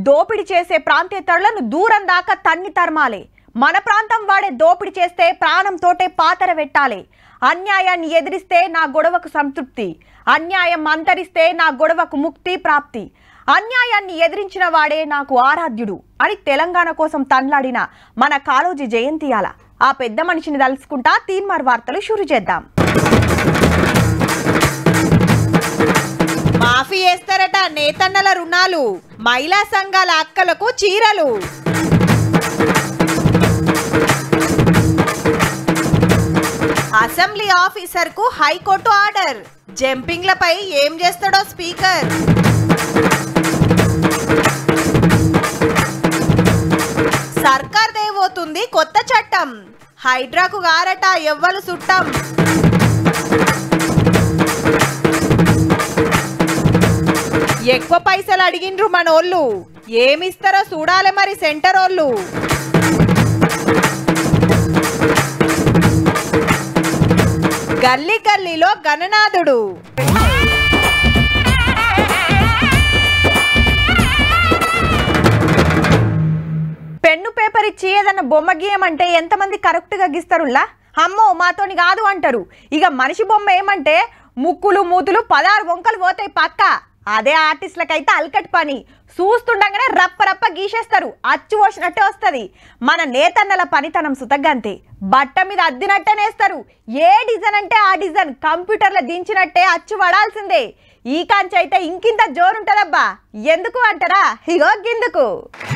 దోపిడీ చేసే ప్రాంతేతరులను దూరం దాకా తన్ని తరమాలి మన ప్రాంతం వాడే దోపిడీ చేస్తే ప్రాణంతోటే పాతర పెట్టాలి అన్యాయాన్ని ఎదిరిస్తే నా గొడవకు సంతృప్తి అన్యాయం అంతరిస్తే నా గొడవకు ముక్తి ప్రాప్తి అన్యాయాన్ని ఎదిరించిన వాడే నాకు ఆరాధ్యుడు అని తెలంగాణ కోసం తన్లాడిన మన కాళోజీ జయంతియాల ఆ పెద్ద మనిషిని తలుసుకుంటా తీన్మార్ వార్తలు షురు చేద్దాం మాఫీ చేస్తారట నేతన్నల రుణాలు మహిళా సంఘాల అక్కలకు చీరలు అసెంబ్లీ ఆఫీసర్ కు హైకోర్టు ఆర్డర్ జంపింగ్లపై ఏం చేస్తాడో స్పీకర్ సర్కార్ దేవోతుంది కొత్త చట్టం హైడ్రాకు గారట ఎవ్వలు సుట్టం ఎక్కువ పైసలు అడిగిండ్రు మనోళ్ళు ఏమిస్తారో చూడాలి మరి సెంటర్ వాళ్ళు గల్లీ గల్లీలో గణనాథుడు పెన్ను పేపర్ ఇచ్చి ఏదన్నా బొమ్మ గీయమంటే ఎంతమంది కరెక్ట్గా గీస్తారులా అమ్మో మాతోని కాదు అంటారు ఇక మనిషి బొమ్మ ఏమంటే ముక్కులు మూతులు పదహారు వంకలు పోతాయి పక్క అదే ఆర్టిస్టులకైతే అల్కట్ పని చూస్తుండగానే రప్ప రప్ప గీసేస్తారు అచ్చు పోసినట్టే వస్తుంది మన నేతన్నల పనితనం సుతగ్గంతే బట్ట మీద అద్దినట్టేనేస్తారు ఏ డిజైన్ అంటే ఆ డిజైన్ కంప్యూటర్లో దించినట్టే అచ్చు పడాల్సిందే ఈ కాంచి అయితే ఇంకింత జోరుంటదబ్బా ఎందుకు అంటారా ఇగో గిందుకు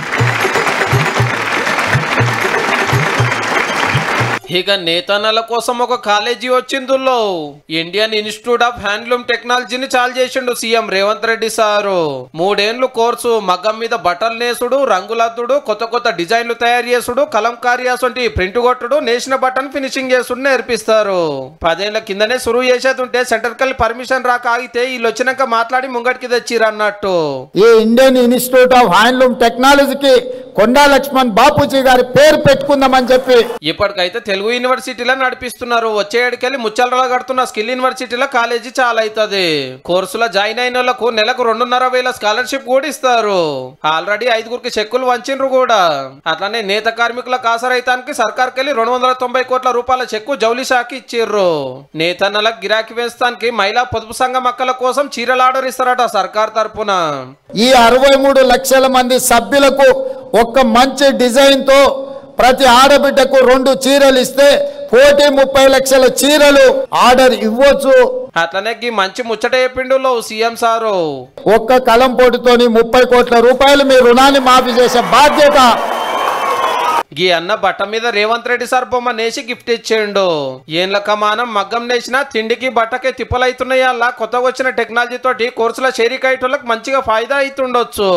ఇక నేతన్నల కోసం ఒక కాలేజీ వచ్చిందుల్లో ఇండియన్ ఇన్స్టిట్యూట్ ఆఫ్ హ్యాండ్లూమ్ టెక్నాలజీని చాలు చేసిండు సీఎం రేవంత్ రెడ్డి సారు మూడేండ్లు కోర్సు మగ్గం మీద బట్టలు నేసుడు రంగులద్దుడు కొత్త కొత్త డిజైన్లు తయారు చేసుడు కలంకారీ అసొంటి ప్రింట్ కొట్టుడు నేసిన బట్టన్ ఫినిషింగ్ చేసుడు నేర్పిస్తారు పదేళ్ల కిందనే సురువు చేసేది ఉంటే సెంటర్ కల్ పర్మిషన్ రాక ఆగితే వీళ్ళు వచ్చినాక మాట్లాడి ముంగటికి తెచ్చిర్రు అన్నట్టు ఈ ఇండియన్ ఇన్స్టిట్యూట్ ఆఫ్ హ్యాండ్లూమ్ టెక్నాలజీకి కొండా లక్ష్మణ్ బాపూజీ గారి పేరు పెట్టుకుందామని చెప్పి ఇప్పటికైతే తెలుగు యూనివర్సిటీలో నడిపిస్తున్నారు వచ్చే ఏడుకెళ్ళి ముచ్చలలో కడుతున్న స్కిల్ యూనివర్సిటీలో కాలేజీ చాలా అవుతుంది కోర్సులో జాయిన్ అయిన వాళ్ళకు నెలకు రెండున్నర వేల స్కాలర్షిప్ కూడా ఇస్తారు ఆల్రెడీ ఐదుగురికి చెక్కులు వంచిండ్రు కూడా అట్లానే నేత కార్మికుల కాసరైతానికి సర్కార్కెళ్ళి రెండు వందల తొంభై కోట్ల రూపాయల చెక్కు జౌలి శాఖ ఇచ్చిర్రు నేతన్నలకు గిరాకీ వేస్తానికి మహిళా పొదుపు సంఘం అక్కల కోసం చీరలు ఆర్డర్ ఇస్తారట సర్కార్ తరపున ఈ అరవై మూడు లక్షల మంది సభ్యులకు ఒక్క మంచి డిజైన్ తో ప్రతి ఆడబిడ్డకు రెండు చీరలు ఇస్తే కోటి ముప్పై లక్షల చీరలు ఆర్డర్ ఇవ్వచ్చు అట్లనే గీ మంచి ముచ్చట చెప్పిండు సీఎం సారు ఒక్క కలం పోటుతోని ముప్పై కోట్ల రూపాయలు మీ రుణాన్ని మాఫీ చేసే బాధ్యత గీ అన్న బట్ట మీద రేవంత్ రెడ్డి సార్ బొమ్మ నేసి గిఫ్ట్ ఇచ్చేయండు ఏండ్ల కమానం మగ్గం నేసిన తిండికి బట్టకే తిప్పలైతున్నాయి అలా కొత్తగా వచ్చిన టెక్నాలజీ తోటి కోర్సుల చేరికయ్యేటోళ్ళకి మంచిగా ఫాయిదా అవుతుండొచ్చు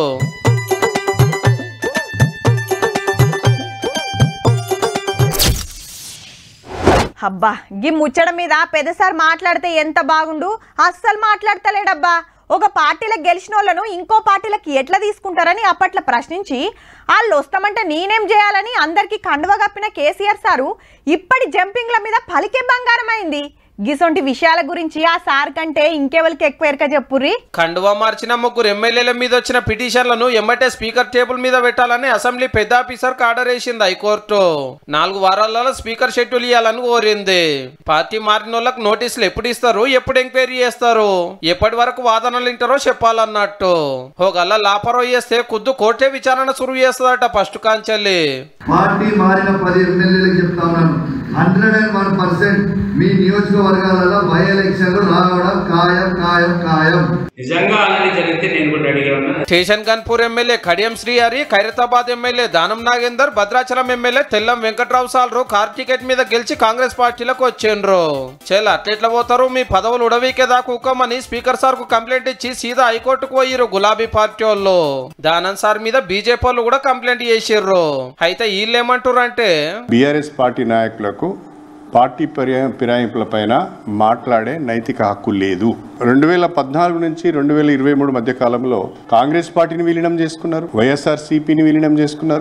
అబ్బా గీ ముచ్చట మీద పెద్దసారి మాట్లాడితే ఎంత బాగుండు అస్సలు మాట్లాడతలేడబ్బా ఒక పార్టీలకు గెలిచిన వాళ్ళను ఇంకో పార్టీలకు ఎట్లా తీసుకుంటారని అప్పట్లో ప్రశ్నించి వాళ్ళు వస్తామంటే నేనేం చేయాలని అందరికీ కండువ కప్పిన కేసీఆర్ సారు ఇప్పటి జంపింగ్ల మీద పలికే బంగారం అయింది గిసొంటి విషయాల గురించి ఆ సార్ కంటే ఇంకెవరికి ఎక్కువ ఎరక చెప్పుర్రి కండువా మార్చిన ముగ్గురు ఎమ్మెల్యేల మీద వచ్చిన పిటిషన్లను ఎమ్మటే స్పీకర్ టేబుల్ మీద పెట్టాలని అసెంబ్లీ పెద్ద ఆఫీసర్ ఆర్డర్ వేసింది హైకోర్టు నాలుగు వారాలలో స్పీకర్ షెడ్యూల్ ఇవ్వాలని కోరింది పార్టీ మారిన వాళ్ళకి నోటీసులు ఎప్పుడు ఇస్తారు ఎప్పుడు ఎంక్వైరీ చేస్తారు ఎప్పటి వరకు వాదనలు వింటారో చెప్పాలన్నట్టు ఒకళ్ళ లాపరో చేస్తే కుద్దు కోర్టే విచారణ సురువు చేస్తుందట ఫస్ట్ కాంచెల్లి పార్టీ మారిన పది ఎమ్మెల్యేలకు చెప్తా ఉన్నాను హండ్రెడ్ అండ్ వన్ పర్సెంట్ మీ నియోజకవర్గాలలో బై ఎలక్షన్లు రావడం ఖాయం ఖాయం ఖాయం నిజంగా అలానే జరిగితే నేను కూడా రెడీగా ఉన్నా station Ghanpur MLA Kadiyam Srihari Khairatabad MLA Danam Nagender Bhadrachalam MLA Tellam Venkatrao సాలరు కార్ టికెట్ మీద గెలిచి కాంగ్రెస్ పార్టీలకు వచ్చిండ్రు చెల్ అట్లెట్లా పోతారు మీ పదవులు ఉడవీకే దాకా ఊకమని స్పీకర్ సార్ కు కంప్లైంట్ ఇచ్చి సీదా హైకోర్టుకు పోయిరు గులాబీ పార్టీ వాళ్ళు దానం సార్ మీద బీజేపీ వాళ్ళు కూడా కంప్లైంట్ చేసిర్రు అయితే వీళ్ళు ఏమంటారు అంటే బీఆర్ఎస్ పార్టీ నాయకులకు పార్టీ పర్యా ఫిరాయింపుల పైన మాట్లాడే నైతిక హక్కు లేదు రెండు వేల పద్నాలుగు నుంచి రెండు వేల ఇరవై మూడు మధ్య కాలంలో కాంగ్రెస్ పార్టీని విలీనం చేసుకున్నారు వైఎస్ఆర్ సిపిని విలీనం చేసుకున్నారు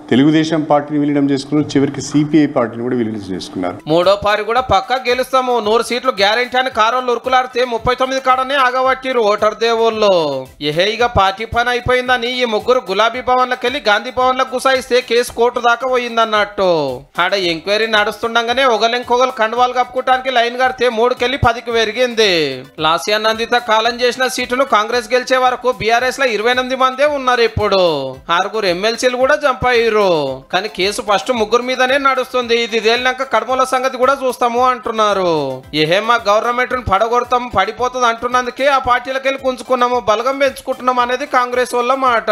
తెలుగుదేశం పార్టీని విలీనం చేసుకున్నారు చివరికి సిపిఐ పార్టీని కూడా విలీనం చేసుకున్నారు మూడో పారి కూడా పక్కా గెలుస్తాము నూరు సీట్లు గ్యారెంటీ అని కారంలో ఉరుకులాడితే ముప్పై తొమ్మిది కాడనే ఆగబట్టిరు ఓటర్ దేవుళ్ళు ఏహే ఇక పార్టీ పని అయిపోయిందని ఈ ముగ్గురు గులాబీ భవన్లకు వెళ్ళి గాంధీ భవన్లకు గుసాయిస్తే కేసు కోర్టు దాకా పోయిందన్నట్టు ఆడ ఎంక్వైరీ నడుస్తుండగానే ఒకలింకొకరు కండువాలు కప్పుకోవడానికి లైన్ కడితే మూడుకెళ్ళి పదికి పెరిగింది లాసియా నందిత కాలం చేసిన సీటును కాంగ్రెస్ గెలిచే వరకు బీఆర్ఎస్ లో ఇరవై ఎనిమిది మందే ఉన్నారు ఇప్పుడు ఆరుగురు ఎమ్మెల్సీలు కూడా జంప్ అయ్యారు కానీ కేసు ఫస్ట్ ముగ్గురు మీదనే నడుస్తుంది ఇది తేలినాక కడమల సంగతి కూడా చూస్తాము అంటున్నారు ఏహే మా గవర్నమెంట్ పడగొడతాం పడిపోతుంది అంటున్నందుకే ఆ పార్టీలకు వెళ్ళి కుంచుకున్నాము బలగం పెంచుకుంటున్నాం అనేది కాంగ్రెస్ వల్ల మాట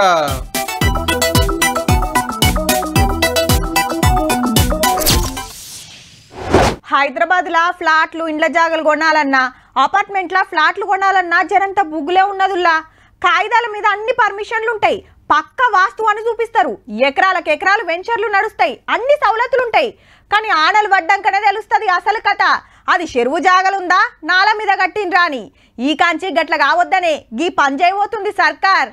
హైదరాబాద్ లా ఫ్లాట్లు ఇండ్ల జాగలు కొనాలన్నా అపార్ట్మెంట్ల ఫ్లాట్లు కొనాలన్నా జరంత బుగ్గులే ఉన్నదుల్లా కాగితాల మీద అన్ని పర్మిషన్లు ఉంటాయి పక్క వాస్తు అని చూపిస్తారు ఎకరాలకు ఎకరాలు వెంచర్లు నడుస్తాయి అన్ని సవలతులు ఉంటాయి కానీ ఆనలు పడ్డాకనే తెలుస్తుంది అసలు కథ అది చెరువు జాగలుందా నాల మీద కట్టిండ్రా అని ఈ కాంచి గట్ల కావద్దనే గీ పని చేయబోతుంది సర్కార్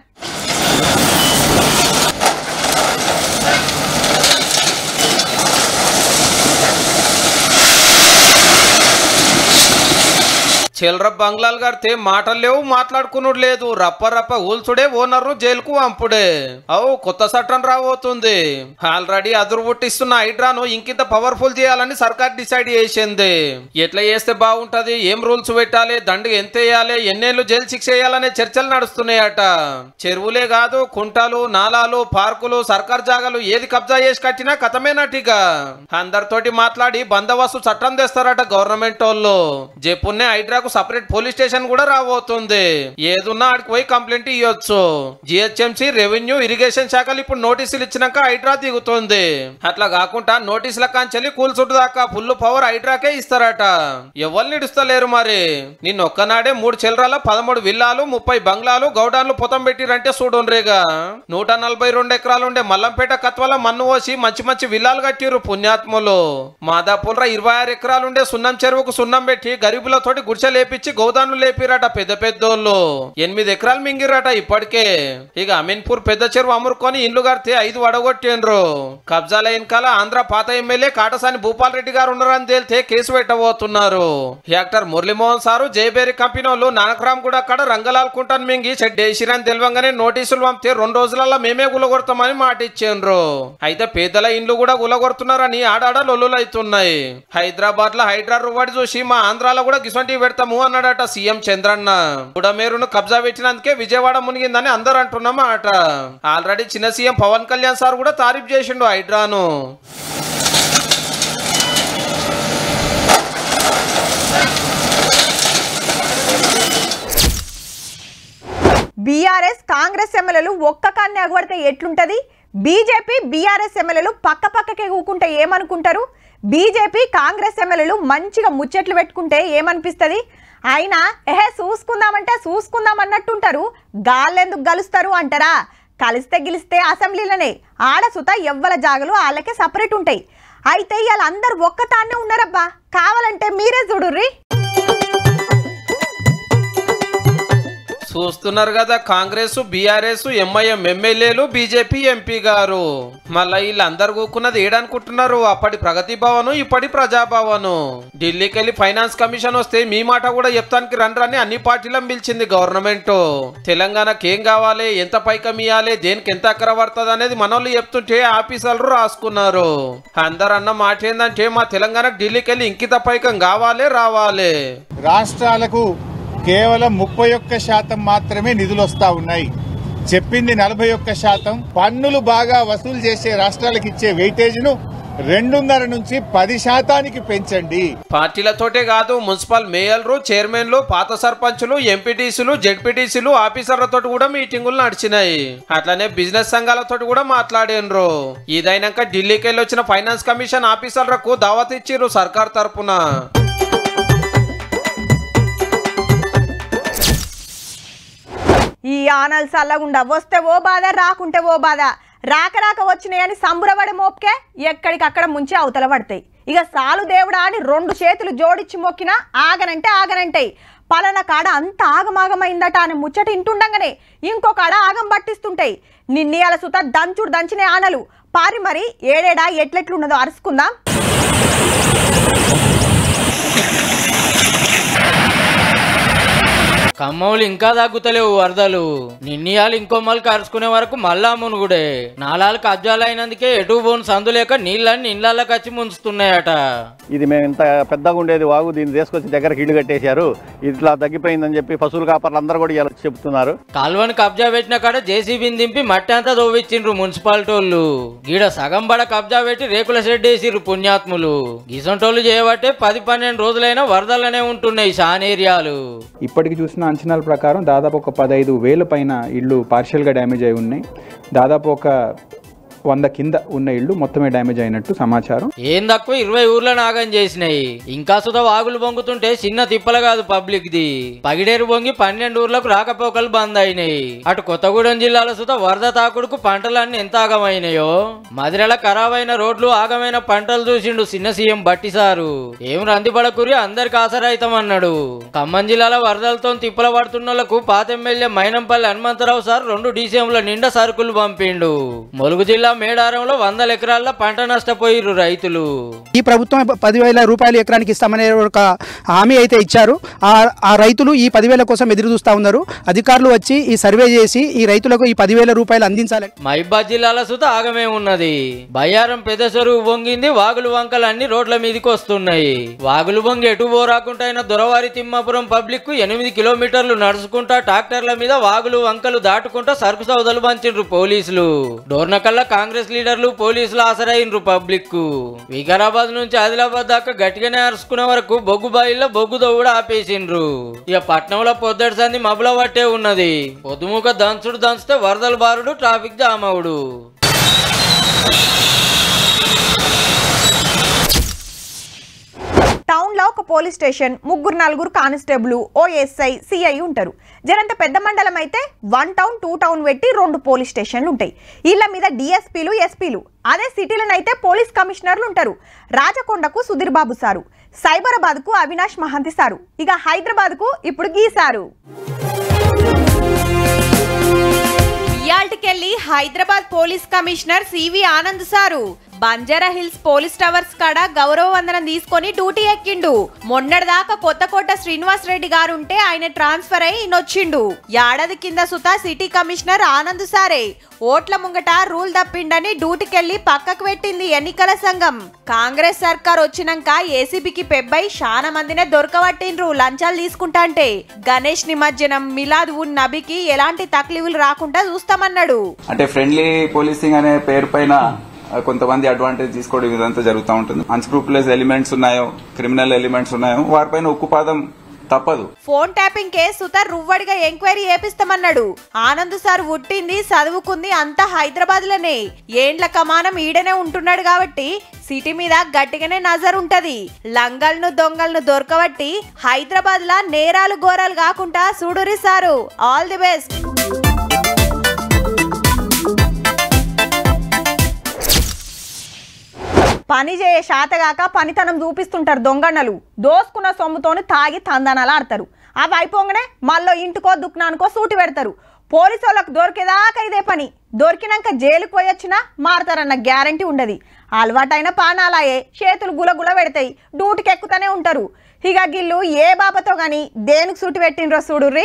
చిల్లర బంగ్లాలు కడితే మాటలు లేవు మాట్లాడుకునుడు లేదు రప్ప రప్ప ఊల్చుడే ఓనరు జైలుకు వంపుడే అవు కొత్త చట్టం రాబోతుంది ఆల్రెడీ అదురు పుట్టిస్తున్న హైడ్రాను ఇంకింత పవర్ఫుల్ చేయాలని సర్కార్ డిసైడ్ చేసింది ఎట్లా చేస్తే బాగుంటది ఏం రూల్స్ పెట్టాలి దండు ఎంత వేయాలి ఎన్నేళ్ళు జైలు శిక్ష వేయాలనే చర్చలు నడుస్తున్నాయట చెరువులే కాదు కుంటలు నాలాలు పార్కులు సర్కార్ జాగాలు ఏది కబ్జా చేసి కట్టినా కథమేనటిగా అందరితోటి మాట్లాడి బందోబస్తు చట్టం తెస్తారట గవర్నమెంట్ వాళ్ళు జప్పున్నే హైడ్రాకు సపరేట్ పోలీస్ స్టేషన్ కూడా రాబోతుంది ఏదున్నా ఆడికి పోయి కంప్లైంట్ ఇవ్వచ్చు జిహెచ్ఎంసీ రెవెన్యూ ఇరిగేషన్ శాఖలు ఇప్పుడు నోటీసులు ఇచ్చినాక హైడ్రా దిగుతుంది అట్లా కాకుండా నోటీసుల కాంచెల్లి కూల్చుడు దాకా ఫుల్ పవర్ హైడ్రాకే ఇస్తారట ఎవరిని ఇడుస్తలేరు మరి నిన్న ఒక్కనాడే మూడు చిల్లరాల పదమూడు విల్లాలు ముప్పై బంగ్లాలు గౌడాన్లు పొతం పెట్టిరంటే చూడుండ్రేగా నూట నలభై రెండు ఎకరాలు ఉండే మల్లంపేట కత్వల మన్ను పోసి మంచి మంచి విల్లాలు కట్టిరు పుణ్యాత్ములు మాదాపుల్రా ఇరవై ఆరు ఎకరాలు ఉండే సున్నం చెరువుకు సున్నం పెట్టి గరీబులతోటి గుడిసె లేపించి గోదాన్లు లేపిరట పెద్ద పెద్దోళ్ళు ఎనిమిది ఎకరాలు మింగిరట ఇప్పటికే ఇక అమీన్పూర్ పెద్ద చెరువు అమ్ముకొని ఇండ్లు కడితే ఐదు వడగొట్టిండ్రు కబ్జాల వెనకాల ఆంధ్ర పాత ఎమ్మెల్యే కాటసాని భూపాల్ రెడ్డి గారు ఉన్నారని తేలితే కేసు పెట్టబోతున్నారు actor Muralimohan sir Jayabheri company వాళ్ళు నానకరామ్ కూడా అక్కడ రంగలాల్కుంటాను మింగి చెడ్డ వేసిరని తెలియంగానే నోటీసులు పంపితే రెండు రోజులలో మేమే గులగొడతామని మాట ఇచ్చిండ్రు అయితే పేదల ఇండ్లు కూడా గులగొడుతున్నారని ఆడాడ లొల్లులు అవుతున్నాయి హైదరాబాద్ లో హైడ్రా రువాడి చూసి మా ఆంధ్రాలో కూడా గిసొంటి పెడతాము అన్నాడట సీఎం చంద్రన్న బుడమేరును కబ్జా పెట్టినందుకే విజయవాడ మునిగిందని అందరూ అంటున్నమాట ఆల్రెడీ చిన్న సీఎం పవన్ కళ్యాణ్ సార్ కూడా తారీఫ్ చేసిండు హైడ్రాను బీఆర్ఎస్ కాంగ్రెస్ ఎమ్మెల్యేలు ఒక్క కాన్ని అగబడితే ఎట్లుంటది బీజేపీ బీఆర్ఎస్ ఎమ్మెల్యేలు పక్క పక్కకే కూకుంటే ఏమనుకుంటారు బీజేపీ కాంగ్రెస్ ఎమ్మెల్యేలు మంచిగా ముచ్చట్లు పెట్టుకుంటే ఏమనిపిస్తుంది అయినా ఎహే చూసుకుందామంటే చూసుకుందాం అన్నట్టుంటారు గాళ్ళెందుకు గలుస్తారు అంటారా కలిస్తే గెలిస్తే అసెంబ్లీలోనే ఆడ సుత ఎవ్వల జాగలు వాళ్ళకే సపరేట్ ఉంటాయి అయితే ఇవాళ అందరు ఒక్కతానే ఉన్నారబ్బా కావాలంటే మీరే చూడుర్రి చూస్తున్నారు కదా కాంగ్రెస్ బీఆర్ఎస్ ఎంఐఎం ఎమ్మెల్యేలు బీజేపీ ఎంపీ గారు మళ్ళా వీళ్ళందరు కూకున్నది ఏడనుకుంటున్నారు అప్పటి ప్రగతి భవన్ ఇప్పటి ప్రజాభవన్ ఢిల్లీకి వెళ్ళి ఫైనాన్స్ కమిషన్ వస్తే మీ మాట కూడా చెప్తానికి రండి అన్ని పార్టీలను పిలిచింది గవర్నమెంట్ తెలంగాణకి ఏం కావాలి ఎంత పైకం ఇవ్వాలి దేనికి ఎంత అక్కర పడుతుంది అనేది మనోళ్ళు చెప్తుంటే ఆఫీసర్లు రాసుకున్నారు అందరు అన్న మాట ఏంటంటే మా తెలంగాణకు ఢిల్లీకి వెళ్ళి ఇంకిత పైకం కావాలి రావాలి రాష్ట్రాలకు కేవలం ముప్పై ఒక్క శాతం మాత్రమే నిధులు వస్తా ఉన్నాయి చెప్పింది నలభై ఒక్క శాతం పన్నులు బాగా వసూలు చేసే రాష్ట్రాలకు ఇచ్చే వెయిటేజ్ను రెండున్నర నుంచి పది శాతానికి పెంచండి పార్టీలతోటే కాదు మున్సిపల్ మేయర్లు చైర్మన్లు పాత సర్పంచులు ఎంపీటీసీలు జెడ్పీటీసీలు ఆఫీసర్లతో కూడా మీటింగులు నడిచినాయి అట్లనే బిజినెస్ సంఘాలతో కూడా మాట్లాడినరు ఇదైనాక ఢిల్లీకి వెళ్ళి వచ్చిన ఫైనాన్స్ కమిషన్ ఆఫీసర్లకు దావత్ ఇచ్చిర్రు సర్కార్ తరపున ఈ ఆనలు చల్లగుండా వస్తే ఓ బాధ రాకుంటే ఓ బాధ రాక రాక వచ్చినాయని సంబురపడే మోపుకే ఎక్కడికక్కడ ముంచి అవతల పడతాయి ఇక సాలు దేవుడా అని రెండు చేతులు జోడించి మొక్కినా ఆగనంటే ఆగనంటాయి పలాన కాడ అంత ఆగమాగమైందట అని ముచ్చట ఇంటుండగానే ఇంకో కాడ ఆగం పట్టిస్తుంటాయి నిన్నయాల సుత దంచుడు దంచినే ఆనలు పారి మరి ఏడేడా ఎట్లెట్లున్నదో అరుచుకుందాం ఖమ్మవులు ఇంకా తగ్గుతలేవు వరదలు నిన్నయాలు ఇంకో మళ్ళీ కరుచుకునే వరకు మళ్ళా మునుగుడే నాలాలు కబ్జాలు అయినందుకే ఎటు పోని సందు లేక నీళ్ళని ఇళ్ళకి వచ్చి ముంచుతున్నాయట ఇది మేము ఇంత పెద్దగా ఉండేది వాగు దీన్ని తీసుకొచ్చి దగ్గరకు ఇల్లు కట్టేశారు ఇట్లా తగ్గిపోయిందని చెప్పి పశువుల కాపర్లు అందరూ కూడా ఇలా చెప్తున్నారు కాల్వని కబ్జా పెట్టిన కాడ జేసీబీని దింపి మట్టి అంతా దోవిచ్చిండ్రు మున్సిపాలిటీ వాళ్ళు గీడ సగం బడ కబ్జా పెట్టి రేకుల షెడ్ వేసిర్రు పుణ్యాత్ములు గిసంటోళ్ళు చేయబట్టే పది పన్నెండు రోజులైనా వరదలనే ఉంటున్నాయి షాన్ ఏరియాలు ఇప్పటికి చూసిన అంచనాల ప్రకారం దాదాపు ఒక పదహైదు వేల పైన ఇళ్ళు పార్షియల్గా డ్యామేజ్ అయి ఉన్నాయి దాదాపు ఒక వంద కింద ఉన్న ఇళ్ళు మొత్తమే డ్యామేజ్ అయినట్టు సమాచారం ఏం తక్కువ ఇరవై ఊర్ల నాగం చేసినాయి ఇంకా సుధా వాగులు పొంగుతుంటే చిన్న తిప్పల కాదు పబ్లిక్ ది పగిడేరు పొంగి పన్నెండు ఊర్లకు రాకపోకలు బంద్ అయినాయి అటు కొత్తగూడెం జిల్లాలో సుధా వరద తాకుడుకు పంటలన్నీ ఎంత ఆగమైనాయో మదిరల ఖరాబైన రోడ్లు ఆగమైన పంటలు చూసిండు చిన్న సీఎం బట్టి సారు ఏం రందిపడకురి అందరికి ఆసరైతామన్నాడు ఖమ్మం జిల్లాలో వరదలతో తిప్పల పడుతున్నోళ్లకు పాత ఎమ్మెల్యే మైనంపల్లి హనుమంతరావు సార్ రెండు డీసీఎంల నిండా సరుకులు పంపిండు ములుగు జిల్లా మేడారంలో వందల ఎకరాల్లో పంట నష్టపోయిర్రు రైతులు ఈ ప్రభుత్వం పదివేల రూపాయలు ఎకరానికి ఇస్తామనే ఒక హామీ అయితే ఇచ్చారు ఆ ఆ రైతులు ఈ పదివేల కోసం ఎదురు చూస్తూ ఉన్నారు అధికారులు వచ్చి ఈ సర్వే చేసి ఈ రైతులకు ఈ పదివేల రూపాయలు అందించాలని మైబాద్ జిల్లాలో సుత ఆగమే ఉన్నది బయ్యారం పెద్ద చెరువు వంగింది వాగులు వంకలు అన్ని రోడ్ల మీదకి వస్తున్నాయి వాగులు వంగి ఎటు పోరాకుండా అయిన దొరవారి తిమ్మాపురం పబ్లిక్ కు ఎనిమిది కిలోమీటర్లు నడుచుకుంటా ట్రాక్టర్ల మీద వాగులు వంకలు దాటుకుంటా సరుకు సౌదలు పంచిండ్రు పోలీసులు డోర్నకల్లా కాంగ్రెస్ లీడర్లు పోలీసులు ఆసరైనరు పబ్లిక్ కు వికారాబాద్ నుంచి ఆదిలాబాద్ దాకా గట్టిగానే అరుచుకునే వరకు బొగ్గు బాయిల్లో బొగ్గు దవ్వుడు ఆపేసిండ్రు ఇక పట్నంలో పొద్దటి సంది మబుల పట్టే ఉన్నది పొద్దుముక దంచుడు దంచితే వరదల బారుడు ట్రాఫిక్ జామ్ అవుడు టౌన్ లో ఒక పోలీస్ స్టేషన్ ముగ్గురు నలుగురు కానిస్టేబుల్ ఓ ఎస్ఐ సిఐ ఉంటారు జరంత పెద్ద మండలం అయితే వన్ టౌన్ టూ టౌన్ పెట్టి రెండు పోలీస్ స్టేషన్లు ఉంటాయి వీళ్ళ మీద డిఎస్పీలు ఎస్పీలు అదే సిటీలనైతే పోలీస్ కమిషనర్లు ఉంటారు రాజకొండకు సుధీర్ బాబు సారు సైబరాబాద్ కు అవినాష్ మహంతి సారు ఇక హైదరాబాద్ కు ఇప్పుడు గీసారు ఇయాల్టికెళ్ళి Hyderabad police commissioner CV Anand sir Banjara Hills police towers కాడ గౌరవ వందనం తీసుకొని డ్యూటీ ఎక్కిండు మొన్నటిదాకా కొత్తకోట శ్రీనివాస్ రెడ్డి గారు ఉంటే ఆయన ట్రాన్స్ఫర్ అయి ఈయనొచ్చిండు ఏడాది కింద సుత సిటీ కమిషనర్ ఆనంద్ సారే ఓట్ల ముంగట రూల్ తప్పిండని డ్యూటీకెళ్లి పక్కకు పెట్టింది ఎన్నికల సంఘం కాంగ్రెస్ సర్కార్ వచ్చినాక ఏసీబీకి పెబ్బై చాలా మందినే దొరకబట్టిండ్రు లంచాలు తీసుకుంటా అంటే గణేష్ నిమజ్జనం మిలాద్ ఉన్ నబీకి ఎలాంటి తక్లీఫులు రాకుండా చూస్తామన్నాడు అంటే ఫ్రెండ్లీ పోలీసింగ్ అనే పేరు పైన ఆ, కొంతమంది అడ్వాంటేజ్ తీసుకోవడం ఇదంతా జరుగుతూ ఉంటుంది అన్స్క్రూపులస్ ఎలిమెంట్స్ ఉన్నాయో క్రిమినల్ ఎలిమెంట్స్ ఉన్నాయో వారిపైన ఉక్కుపాదం తప్పదు ఫోన్ ట్యాపింగ్ కేసు సుతార్ రువ్వడిగా ఎంక్వైరీ చేపిస్తామన్నాడు ఆనంద్ సార్ పుట్టింది చదువుకుంది అంతా హైదరాబాద్ లోనే ఏండ్ల కమానం ఈడనే ఉంటున్నాడు కాబట్టి సిటీ మీద గట్టిగానే నజర్ ఉంటది లంగల్ను దొంగలను దొరకబట్టి హైదరాబాద్ లా నేరాలు ఘోరాలు కాకుండా చూడురి సారు ఆల్ ది బెస్ట్ పని చేయ శాతగాక పనితనం చూపిస్తుంటారు దొంగన్నలు దోసుకున్న సొమ్ముతోని తాగి తందనాలు ఆడతారు అవి అయిపోగానే మళ్ళీ ఇంటికో దుక్నానికో సూటి పెడతారు పోలీసు వాళ్ళకు దొరికేదాకా ఇదే పని దొరికినాక జైలుకు పోయొచ్చినా మారతారన్న గ్యారంటీ ఉండదు అలవాటైన పానాలాయే చేతులు గులగుల పెడతాయి డ్యూటీకి ఎక్కుతూనే ఉంటారు ఇక గిల్లు ఏ బాబతో గాని దేనికి సూటి పెట్టినరో చూడుర్రి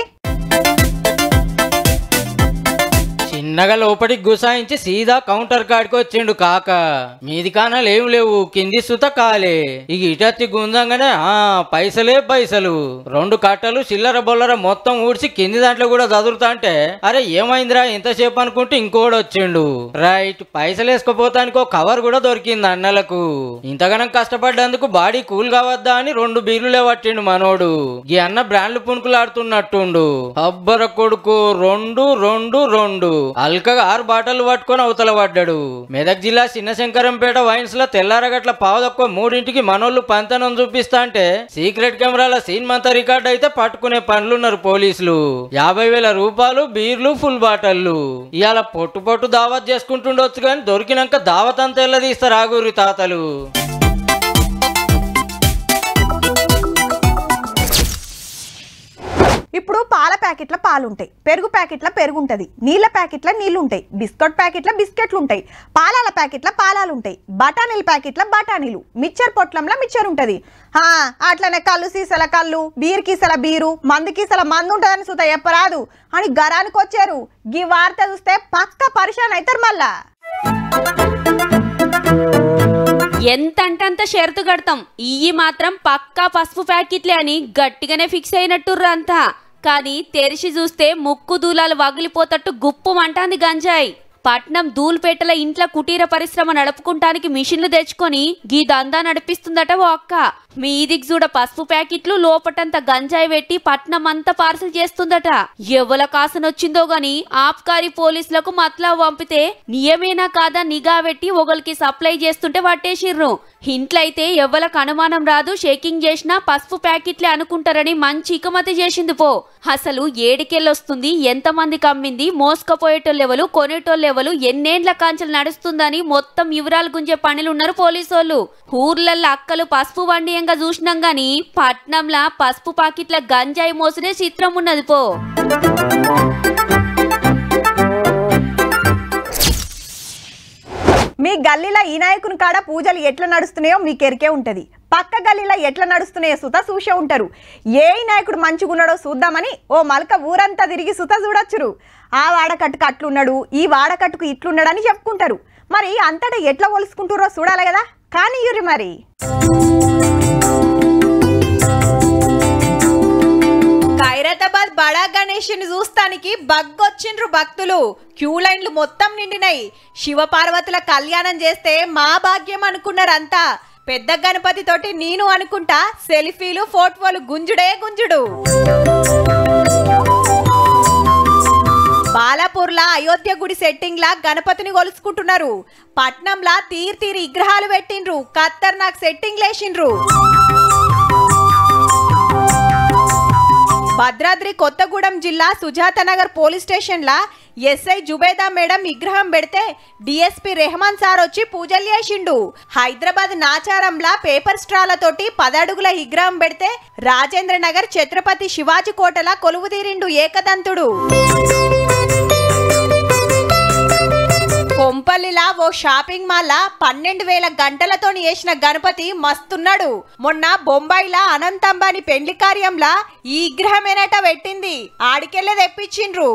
చిన్నగా లోపలికి గుసాయించి సీదా కౌంటర్ కాడికి వచ్చిండు కాక మీది కానాలు ఏం లేవు కింది సుత కాలే ఇక ఇటత్తి గుందంగానే ఆ పైసలే పైసలు రెండు కట్టలు చిల్లర బొల్లర మొత్తం ఊడ్చి కింది దాంట్లో కూడా చదువుతా అంటే అరే ఏమైందిరా ఇంతసేపు అనుకుంటే ఇంకోడు వచ్చిండు రైట్ పైసలు వేసుకోపోతానికి ఒక కవర్ కూడా దొరికింది అన్నలకు ఇంతగానం కష్టపడ్డందుకు బాడీ కూల్ కావద్దా అని రెండు బీర్లులే పట్టిండు మనోడు ఈ అన్న బ్రాండ్లు పుణుకులాడుతున్నట్టుండు అబ్బర కొడుకు రెండు రెండు రెండు అల్కగా ఆరు బాటలు పట్టుకొని అవతల పడ్డాడు మెదక్ జిల్లా చిన్నశంకరంపేట వైన్స్ లో తెల్లారగట్ల పావుదక్కువ మూడింటికి మనోళ్ళు పంతనం చూపిస్తా అంటే సీక్రెట్ కెమెరాల సీన్ మంతా రికార్డ్ అయితే పట్టుకునే పనులున్నారు పోలీసులు యాభై వేల రూపాయలు బీర్లు ఫుల్ బాటళ్ళు ఇవాళ పొట్టు పొట్టు దావత్ చేసుకుంటుండొచ్చు కానీ దొరికినాక దావత్ అంతా ఎల్లదీస్తారు ఆగురి తాతలు ఇప్పుడు పాల ప్యాకెట్ల పాలు ఉంటాయి పెరుగు ప్యాకెట్ల పెరుగు ఉంటుంది నీళ్ళ ప్యాకెట్ల నీళ్ళు ఉంటాయి బిస్కెట్ ప్యాకెట్ల బిస్కెట్లు ఉంటాయి పాలాల ప్యాకెట్ల పాలాలు ఉంటాయి బఠానీల ప్యాకెట్ల బఠానీలు మిక్చర్ పొట్లంలో మిక్చర్ ఉంటుంది హా, అట్లనే కళ్ళు సీసల కళ్ళు బీర్ కీసల బీరు మందు కీసల మందు ఉంటుందని సుత చెప్పరాదు అని గరానికి వచ్చారు గీ వార్త చూస్తే పక్క పరిశాన్ అవుతారు మళ్ళా ఎంతంటంత షరతు కడతాం ఇయ్యి మాత్రం పక్కా పసుపు ప్యాకెట్లే అని గట్టిగానే ఫిక్స్ అయినట్టుర్రు అంతా కానీ తెరిచి చూస్తే ముక్కు దూలాలు వగిలిపోతట్టు గుప్పమంటాంది గంజాయి పట్నం దూల్పేటల ఇంట్లో కుటీర పరిశ్రమ నడుపుకుంటానికి మిషన్లు తెచ్చుకొని గీ దందా నడిపిస్తుందట ఓ అక్క మీదికి చూడ పసుపు ప్యాకెట్లు లోపటంత గంజాయి పెట్టి పట్నం అంతా పార్సల్ చేస్తుందట ఎవల కాసనొచ్చిందో గాని ఆబ్కారీ పోలీసులకు మతలా పంపితే నియమేనా కాదా నిఘా పెట్టి ఒకరికి సప్లై చేస్తుంటే పట్టేసిర్రు ఇంట్లో అయితే ఎవలకు అనుమానం రాదు షేకింగ్ చేసినా పసుపు ప్యాకెట్లే అనుకుంటారని మంచి ఇకమతి చేసింది పో అసలు ఏడికెళ్ళొస్తుంది ఎంతమందికి అమ్మింది మోసుకపోయేటోళ్ళెవలు కొనేటోళ్ళెవలు ఎన్నేండ్ల కాంచెలు నడుస్తుందని మొత్తం వివరాలు గుంజే పనులున్నారు పోలీసోళ్ళు ఊర్లల్లో అక్కలు పసుపు వండియంగా చూసినాం గాని పట్నంలా పసుపు పాకెట్ల గంజాయి మోసనే చిత్రం ఉన్నది పో మీ గల్లీలో ఈ నాయకుని కాడ పూజలు ఎట్లా నడుస్తున్నాయో మీకు ఎరికే ఉంటది పక్క గల్లీలో ఎట్లా నడుస్తున్నాయో సుత చూసే ఉంటారు ఏ నాయకుడు మంచిగున్నాడో చూద్దామని ఓ మలక ఊరంతా తిరిగి సుత చూడొచ్చురు ఆ వాడకట్టుకు అట్లున్నాడు ఈ వాడకట్టుకు ఇట్లున్నాడని చెప్పుకుంటారు మరి అంతటా ఎట్లా ఒలుసుకుంటారో చూడాలి కదా కానీ యూరి మరి ఖైరతాబాద్ బడా గణేష్ని చూస్తానికి బగ్గొచ్చిండ్రు భక్తులు క్యూ లైన్లు మొత్తం నిండినాయి శివపార్వతుల కళ్యాణం చేస్తే మా భాగ్యం అనుకున్నారంతా పెద్ద గణపతి తోటి నేను అనుకుంటా సెల్ఫీలు ఫోటోలు గుంజుడే గుంజుడు బాలాపూర్లా అయోధ్య గుడి సెట్టింగ్ లా గణపతిని కొలుసుకుంటున్నారు పట్నంలా తీర్ తీరి విగ్రహాలు పెట్టిండ్రు ఖతర్నాక్ సెట్టింగ్ లేచిండ్రు భద్రాద్రి కొత్తగూడెం జిల్లా సుజాతనగర్ పోలీస్ స్టేషన్లా ఎస్ఐ జుబేదా మేడం విగ్రహం పెడితే డిఎస్పి రెహమాన్ సార్ వచ్చి పూజలు చేసిండు హైదరాబాద్ నాచారంలా పేపర్ స్ట్రాలతోటి పదడుగుల విగ్రహం పెడితే రాజేంద్ర నగర్ ఛత్రపతి శివాజీ కోటలా కొలువుదీరిండు ఏకదంతుడు కొంపల్లిలా ఓ షాపింగ్ మాల్ పన్నెండు వేల గంటలతో వేసిన గణపతి మస్తున్నాడు మొన్న బొంబాయిలా అనంత్ అంబానీ పెండ్లి కార్యంలా ఈ విగ్రహమేనట పెట్టింది ఆడికెళ్ళే తెప్పించిండ్రు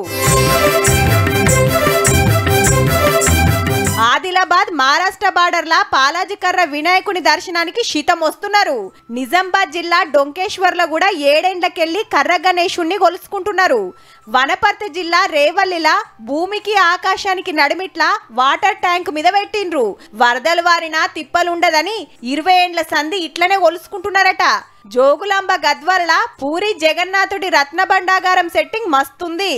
ఆదిలాబాద్ మహారాష్ట్ర బార్డర్లా పాలాజికర్ర వినాయకుని దర్శనానికి శీతం వస్తున్నారు నిజామాబాద్ జిల్లా డొంకేశ్వర్లో కూడా ఏడేండ్లకెళ్లి కర్ర గణేశుణ్ణి కొలుసుకుంటున్నారు వనపర్తి జిల్లా రేవల్లిలా భూమికి ఆకాశానికి నడిమిట్లా వాటర్ ట్యాంక్ మీద పెట్టిండ్రు వరదలు వారిన తిప్పలుండదని ఇరవై ఏండ్ల సంధి ఇట్లనే కొలుసుకుంటున్నారట జోగులాంబ గద్వాల పూరి జగన్నాథుడి రత్న భండాగారం సెట్టింగ్ మస్తుంది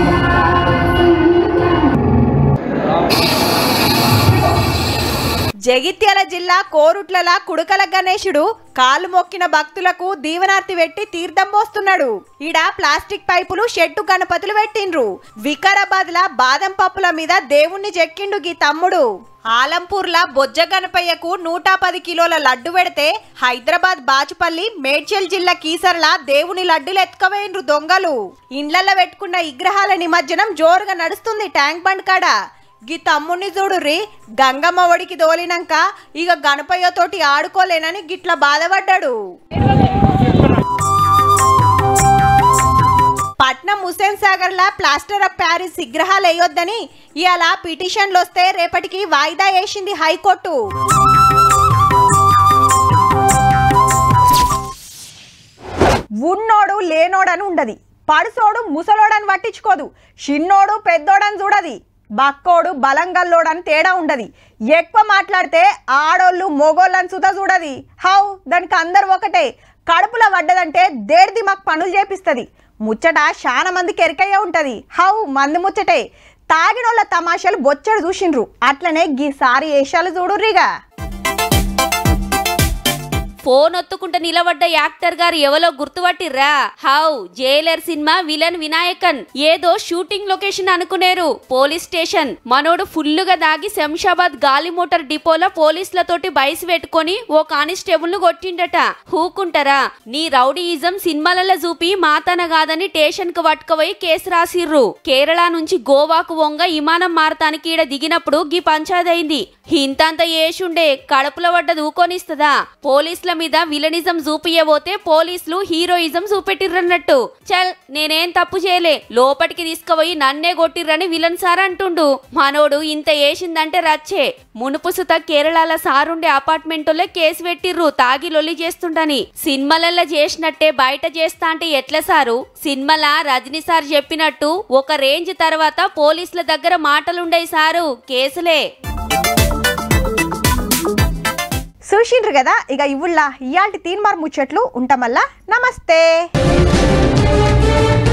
జగిత్యాల జిల్లా కోరుట్లల కుడుకల గణేశుడు కాలు మొక్కిన భక్తులకు దీవనార్తి పెట్టి తీర్థం పోస్తున్నాడు ఈడ ప్లాస్టిక్ పైపులు షెట్టు గణపతులు పెట్టిండ్రు వికారాబాద్ లా బాదం పప్పుల మీద దేవుణ్ణి చెక్కిండు గీ తమ్ముడు ఆలంపూర్ల బొజ్జ గణపయ్యకు నూట పది కిలోల లడ్డు పెడితే హైదరాబాద్ బాచుపల్లి మేడ్చల్ జిల్లా కీసర్ల దేవుని లడ్డులు ఎత్తుకవేయిండ్రు దొంగలు ఇండ్లల్లో పెట్టుకున్న విగ్రహాల నిమజ్జనం జోరుగా నడుస్తుంది ట్యాంక్ బండ్ కాడ గీ తమ్ముడిని చూడుర్రి గంగమ్మ ఒడికి దోలినాక ఇక గణపయ్యతోటి ఆడుకోలేనని గిట్ల బాధపడ్డాడు పట్నం హుసేన్ సాగర్ లా ప్లాస్టర్ ఆఫ్ ప్యారిస్ విగ్రహాలు వేయొద్దని ఇవాళ పిటిషన్లు వస్తే రేపటికి వాయిదా వేసింది హైకోర్టు ఉన్నోడు లేనోడని ఉండది పడుసోడు ముసలోడని పట్టించుకోదు చిన్నోడు పెద్దోడని చూడది బక్కోడు బలంగల్లోడని తేడా ఉండది ఎక్కువ మాట్లాడితే ఆడోళ్ళు మొగోళ్ళని సుత చూడది హౌ దానికి అందరు ఒకటే కడుపులో పడ్డదంటే దేడిది మాకు పనులు చేపిస్తుంది ముచ్చట చాలా మందికి ఎరికయ్యే ఉంటది హౌ మంది ముచ్చటే తాగినోళ్ళ తమాషాలు బొచ్చడు చూసిండ్రు అట్లనే గీసారి ఏషాలు చూడుర్రిగా ఫోన్ ఒత్తుకుంట నిలబడ్డ యాక్టర్ గారు ఎవరో గుర్తుపట్టిర్రా హౌ జైలర్ సినిమా విలన్ వినాయకన్ ఏదో షూటింగ్ లొకేషన్ అనుకునేరు పోలీస్ స్టేషన్ మనోడు ఫుల్లుగా దాగి శంషాబాద్ గాలి మోటార్ డిపోలో పోలీసులతోటి బయసు పెట్టుకొని ఓ కానిస్టేబుల్ ను కొట్టిండట హూకుంటారా నీ రౌడీయిజం సినిమాలలో చూపి మాతన కాదని స్టేషన్ కు పట్టుకుపోయి కేసు రాసిర్రు కేరళ నుంచి గోవాకు వంగ విమానం మారతానికి ఈడ దిగినప్పుడు గీ పంచాదైంది ఇంతంత ఏషుండే కడుపులో పడ్డ దూకొనిస్తుందా పోలీసుల మీద విలనిజం చూపియబోతే పోలీసులు హీరోయిజం చూపెట్టిర్రన్నట్టు చల్ నేనేం తప్పు చేయలే లోపటికి తీసుకుపోయి నన్నే కొట్టిర్రని విలన్ సార్ అంటుండు మనోడు ఇంత ఏసిందంటే రచ్చే మునుపు సుత కేరళల సారుండే అపార్ట్మెంట్లో కేసు పెట్టిర్రు తాగి లొల్లి చేస్తుండని సినిమాలలో చేసినట్టే బయట చేస్తా అంటే ఎట్లా సారు సినిమాల రజనీ సార్ చెప్పినట్టు ఒక రేంజ్ తర్వాత పోలీసుల దగ్గర మాటలుండయి సారు కేసులే చూసిండ్రు కదా ఇక ఇవుళ్ళ ఇయాల్టి తీన్మార్ ముచ్చట్లు ఉంటామల్లా నమస్తే